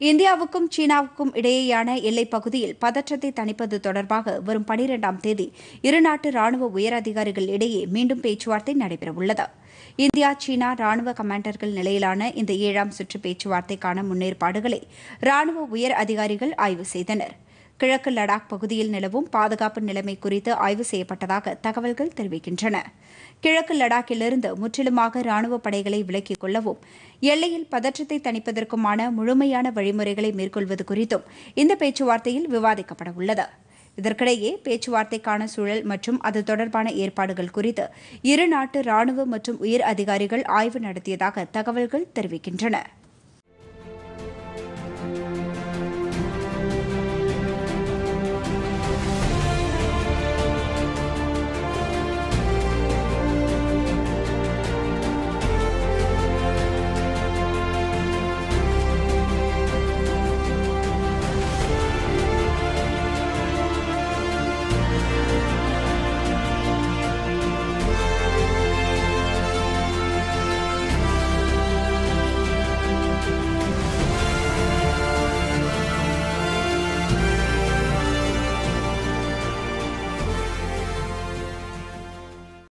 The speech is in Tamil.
இந்தியாவுக்கும் சீனாவுக்கும் இடையேயான எல்லைப் பகுதியில் பதற்றத்தை தணிப்பது தொடர்பாக வரும் பனிரெண்டாம் தேதி இருநாட்டு ராணுவ உயர் அதிகாரிகள் இடையே மீண்டும் பேச்சுவார்த்தை நடைபெறவுள்ளது இந்தியா சீனா ராணுவ கமாண்டர்கள் நிலையிலான இந்த ஏழாம் சுற்று பேச்சுவார்த்தைக்கான முன்னேற்பாடுகளை ராணுவ உயர் அதிகாரிகள் ஆய்வு செய்தனர் கிழக்கு லடாக் பகுதியில் நிலவும் பாதுகாப்பு நிலைமை குறித்து ஆய்வு செய்யப்பட்டதாக தகவல்கள் தெரிவிக்கின்றன கிழக்கு லடாக்கிலிருந்து முற்றிலுமாக ராணுவ படைகளை விலக்கிக் கொள்ளவும் எல்லையில் பதற்றத்தை தணிப்பதற்குமான முழுமையான வழிமுறைகளை மேற்கொள்வது குறித்தும் இந்த பேச்சுவார்த்தையில் விவாதிக்கப்பட உள்ளது இதற்கிடையே பேச்சுவார்த்தைக்கான சூழல் மற்றும் அது தொடர்பான ஏற்பாடுகள் குறித்து இரு நாட்டு ராணுவ மற்றும் உயர் அதிகாரிகள் ஆய்வு நடத்தியதாக தகவல்கள் தெரிவிக்கின்றன